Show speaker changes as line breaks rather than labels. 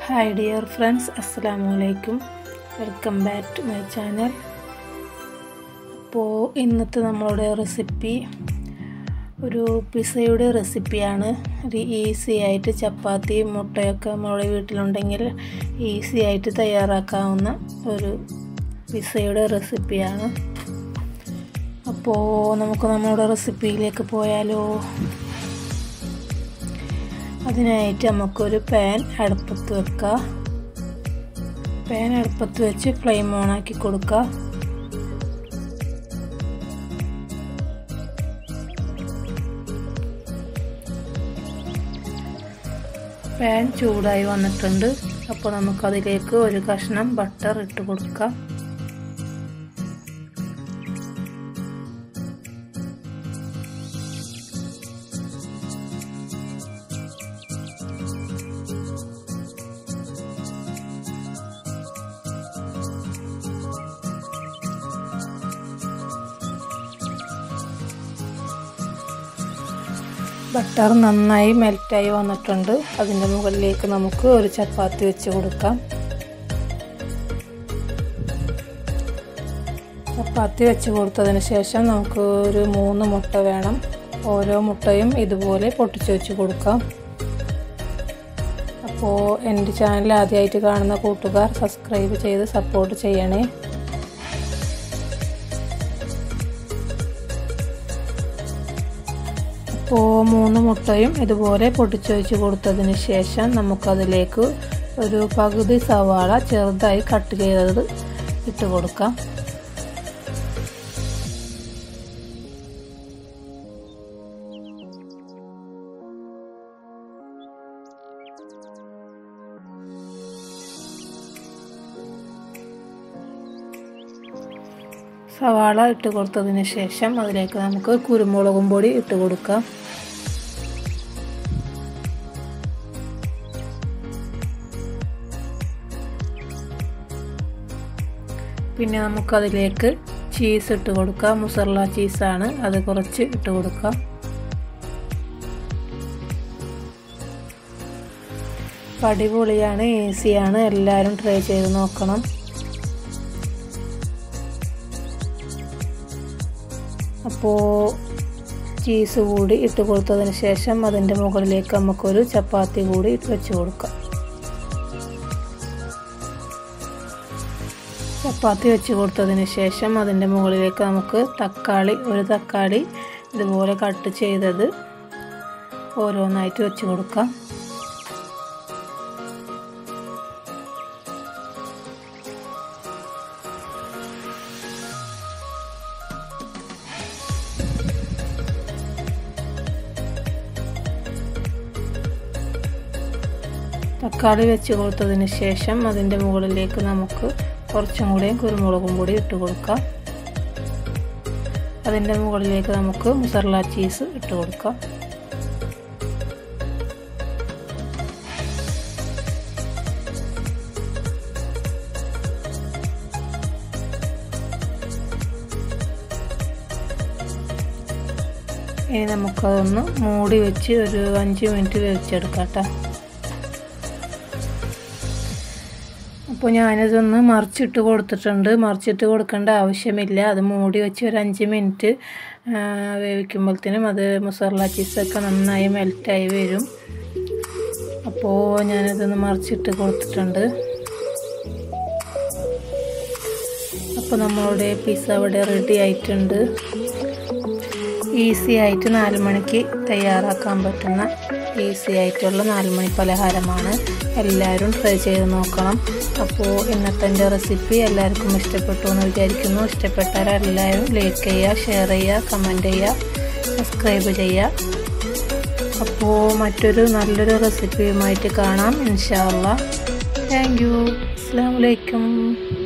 hi dear friends അസ്സലാമു അലൈക്കും welcome back to my channel അപ്പോൾ ഇന്നത്തെ നമ്മളുടെ റെസിപ്പി ഒരു പിസയുടെ റെസിപ്പിയാണ് ഒരു ഈസി ആയിട്ട് ചപ്പാത്തി മുട്ടയൊക്കെ നമ്മുടെ വീട്ടിലുണ്ടെങ്കിൽ ഈസി ആയിട്ട് തയ്യാറാക്കാവുന്ന ഒരു പിസയുടെ റെസിപ്പിയാണ് അപ്പോൾ നമുക്ക് നമ്മുടെ റെസിപ്പിയിലേക്ക് പോയാലോ അതിനായിട്ട് നമുക്കൊരു പാൻ അടുപ്പത്ത് വെക്കുക പാൻ അടുപ്പത്ത് വെച്ച് ഫ്ലെയിം ഓണാക്കി കൊടുക്കുക പാൻ ചൂടായി വന്നിട്ടുണ്ട് അപ്പോൾ നമുക്കതിലേക്ക് ഒരു കഷ്ണം ബട്ടർ ഇട്ട് കൊടുക്കാം ബട്ടർ നന്നായി മെൽറ്റായി വന്നിട്ടുണ്ട് അതിൻ്റെ മുകളിലേക്ക് നമുക്ക് ഒരു ചപ്പാത്തി വെച്ച് കൊടുക്കാം ചപ്പാത്തി വെച്ച് കൊടുത്തതിന് ശേഷം നമുക്ക് ഒരു മൂന്ന് മുട്ട വേണം ഓരോ മുട്ടയും ഇതുപോലെ പൊട്ടിച്ച് വെച്ച് കൊടുക്കാം അപ്പോൾ എൻ്റെ ചാനൽ ആദ്യമായിട്ട് കാണുന്ന കൂട്ടുകാർ സബ്സ്ക്രൈബ് ചെയ്ത് സപ്പോർട്ട് ചെയ്യണേ അപ്പോൾ മൂന്ന് മുട്ടയും ഇതുപോലെ പൊട്ടിച്ച് വെച്ച് കൊടുത്തതിന് ശേഷം നമുക്കതിലേക്ക് ഒരു പകുതി സവാള ചെറുതായി കട്ട് ചെയ്തത് ഇട്ട് കൊടുക്കാം സവാള ഇട്ട് കൊടുത്തതിന് ശേഷം അതിലേക്ക് നമുക്ക് കുരുമുളകും പൊടി ഇട്ട് കൊടുക്കാം പിന്നെ നമുക്കതിലേക്ക് ചീസ് ഇട്ട് കൊടുക്കാം മുസർല ചീസാണ് അത് കുറച്ച് ഇട്ട് കൊടുക്കാം അടിപൊളിയാണ് ഈസിയാണ് എല്ലാവരും ട്രൈ ചെയ്ത് നോക്കണം അപ്പോൾ ചീസ് കൂടി ഇട്ട് കൊടുത്തതിന് ശേഷം അതിൻ്റെ മുകളിലേക്ക് നമുക്കൊരു ചപ്പാത്തി കൂടി വെച്ച് കൊടുക്കാം ചപ്പാത്തി വെച്ച് കൊടുത്തതിന് ശേഷം അതിൻ്റെ മുകളിലേക്ക് നമുക്ക് തക്കാളി ഒരു തക്കാളി ഇതുപോലെ കട്ട് ചെയ്തത് ഓരോന്നായിട്ട് വെച്ച് കൊടുക്കാം തക്കാളി വെച്ച് കൊടുത്തതിന് ശേഷം അതിൻ്റെ മുകളിലേക്ക് നമുക്ക് കുറച്ചും കൂടെയും കുരുമുളകും കൂടി ഇട്ട് കൊടുക്കാം അതിൻ്റെ മുകളിലേക്ക് നമുക്ക് മുസർല ചീസ് ഇട്ട് കൊടുക്കാം ഇനി നമുക്കതൊന്ന് മൂടി വെച്ച് ഒരു അഞ്ച് മിനിറ്റ് വേവിച്ചെടുക്കാം കേട്ടോ അപ്പോൾ ഞാനിതൊന്ന് മറിച്ചിട്ട് കൊടുത്തിട്ടുണ്ട് മറിച്ചിട്ട് കൊടുക്കേണ്ട ആവശ്യമില്ല അത് മൂടി വെച്ച് ഒരു അഞ്ച് മിനിറ്റ് വേവിക്കുമ്പോഴത്തേനും അത് മസാല ചീസൊക്കെ നന്നായി മെൽറ്റായി വരും അപ്പോൾ ഞാനിതൊന്ന് മറിച്ചിട്ട് കൊടുത്തിട്ടുണ്ട് അപ്പോൾ നമ്മളുടെ പിസ്സ ഇവിടെ റെഡി ആയിട്ടുണ്ട് ഈസി ആയിട്ട് നാല് മണിക്ക് തയ്യാറാക്കാൻ പറ്റുന്ന ഈസി ആയിട്ടുള്ള നാല് മണി പലഹാരമാണ് എല്ലാവരും ട്രൈ ചെയ്ത് നോക്കണം അപ്പോൾ ഇന്നത്തെ എൻ്റെ റെസിപ്പി എല്ലാവർക്കും ഇഷ്ടപ്പെട്ടു എന്ന് വിചാരിക്കുന്നു ഇഷ്ടപ്പെട്ടാൽ എല്ലാവരും ലൈക്ക് ചെയ്യുക ഷെയർ ചെയ്യുക കമൻറ്റ് ചെയ്യുക സബ്സ്ക്രൈബ് ചെയ്യുക അപ്പോൾ മറ്റൊരു നല്ലൊരു റെസിപ്പിയുമായിട്ട് കാണാം ഇൻഷാല്ല താങ്ക് യു അസ്സാം വലൈക്കും